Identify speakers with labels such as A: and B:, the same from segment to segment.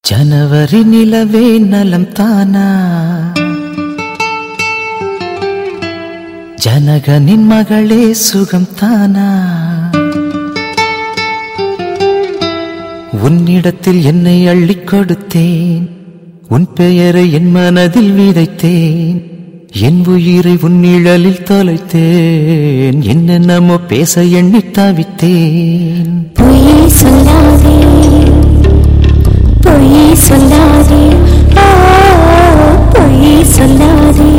A: ஜனவரி நிலவே நலம் தானா ஜனகனின் மகளே சுகம் தானா உன்னிடத்தில் என்னை அள்ளிக் கொடுத்தேன் உன் பெயரை என் மனதில் விதைத்தேன் என் உயிரை உன் நிழலில் தொலைத்தேன் என்னென்னமோ பேச எண்ணி தவித்தேன்
B: பொய் சொல்லாதே பொய் சொல்லாதே ஆ, பொய் சொல்லாதே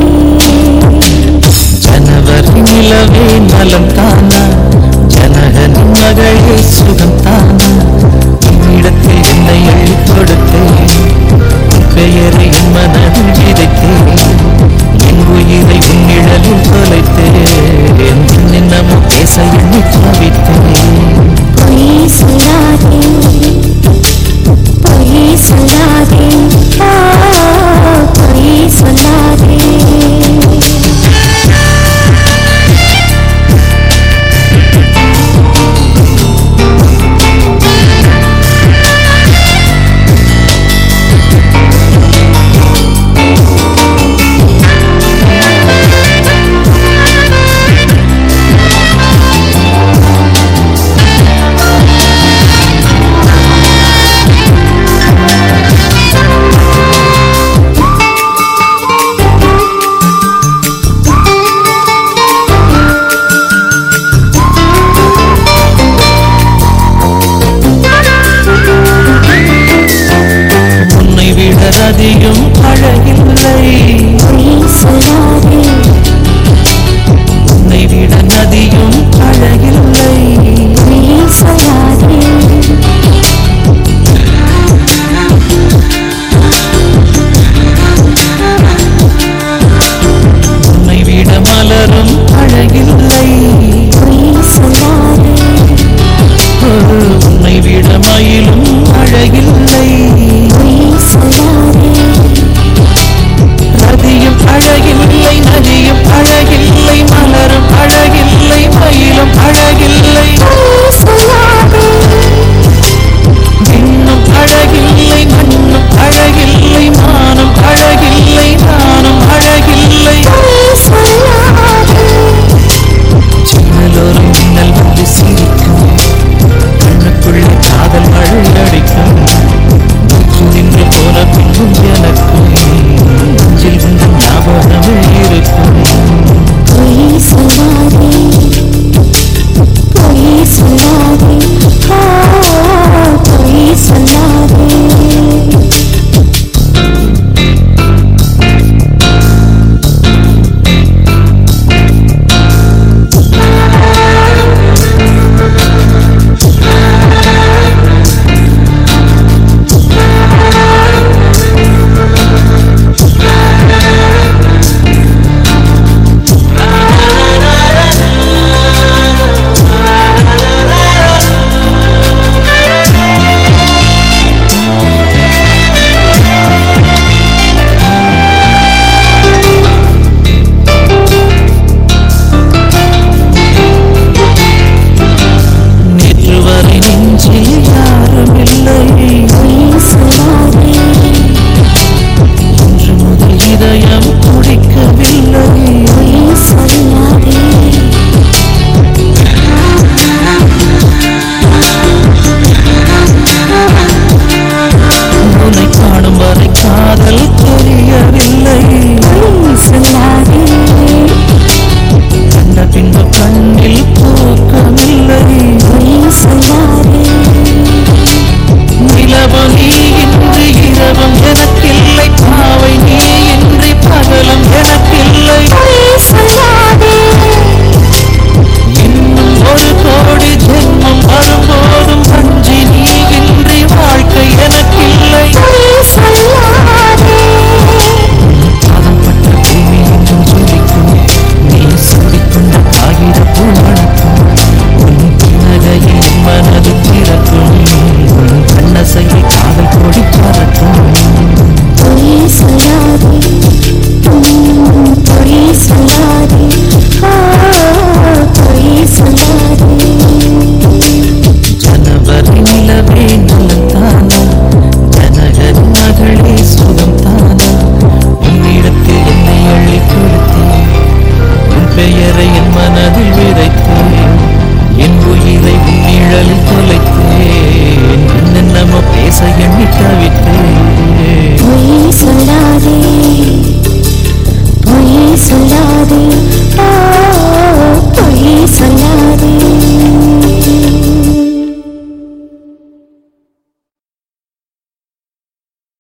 A: ஜனவரி நிலவே நலம் தானா ஜனகனின் மகளே சுகம் தானா உன்னிடத்தில் என்னை அள்ளிக் கொடுத்தேன் உன் பெயரை என் மனதில் விதைத்தேன் என் உயிரை உன் நிழலில் தொலைத்தேன் என்னென்னமோ பேச எண்ணி தவித்தேன்
B: பொய் சொல்லாதே பொய் சொல்லாதே ஆ, பொய் சொல்லாதே
A: உன்னை விட அதிகம் அழகில்லை
B: பொய் சொல்லாதே
A: உன்னை விட நதியும் அழகில்லை
B: பொய் சொல்லாதே
A: உன்னை விட மலரும் அழகில்லை
B: பொய் சொல்லாதே
A: உன்னை விட மயிலும் அழகில்லை
B: பொய் சொல்லாதே
A: நதியும் அழகில்லை நதியும் அழகில்லை மலரும் அழகில்லை மயிலும் அழகில்லை
B: பொய் சொல்லாதே
A: விண்ணும் அழகில்லை மண்ணும் அழகில்லை மானும் அழகில்லை நானும் அழகில்லை
B: பொய் சொல்லாதே
A: சின்னலொரு மின்னல் வந்து சிரிக்கும் கண்ணுக்குள்ளே காதல் மழை அடிக்கும் மூச்சு நின்று போன பின்பும் எனக்கும் நெஞ்சில் உங்கள் ஞாபகமே இருக்கும்
B: பொய் சொல்லாதே பொய் சொல்லாதே ஆ, பொய் சொல்லாதே
A: நேற்று வரை நெஞ்சில் யாரும் இல்லை
B: பொய் சொல்லாதே
A: இன்று முதல் இதயம் துடிக்கவில்லை
B: பொய் சொல்லாதே
A: உன்னை காணும் வரை காதல் தெரியவில்லை
B: பொய் சொல்லாதே
A: கண்ட பின்பு கண்ணில் தூக்கமில்லை
B: பொய் சொல்லாதே
A: நிலவு நீ இன்று இரவும் எனக்கில்லை பாவை நீ இன்றி பகலும் எனக்கில்லை
B: பொய் சொல்லாதே
A: இன்னும் ஒரு கோடி ஜென்மம் வரும்போதும் அஞ்சி நீ இன்றி வாழ்க்கை எனக்கில்லை
B: பொய் சொல்லாதே
A: பாதம் பட்ட பூமி என்றும் ஜொலிக்கும் நீ சூடிக்கொண்ட காகித பூமணிக்கும் உன் புன்னகையில் என் மனது திறக்கும் உன் கண்ணசையை காதல் கொடி பறக்கும்
B: பொய் சொல்லாதே உம், பொய் சொல்லாதே ஆ, பொய் சொல்லாதே
A: ஜனவரி நிலவே நலந்தானா ஜனகரி பெயரை என் மனதில் விதைத்தேன் என் உயிரை உன் நிழலில் தொலைத்தேன் என்னென்னமோ பேச எண்ணி தவித்தேன்
B: பொய் சொல்லாதே பொய் சொல்லாதே ஆ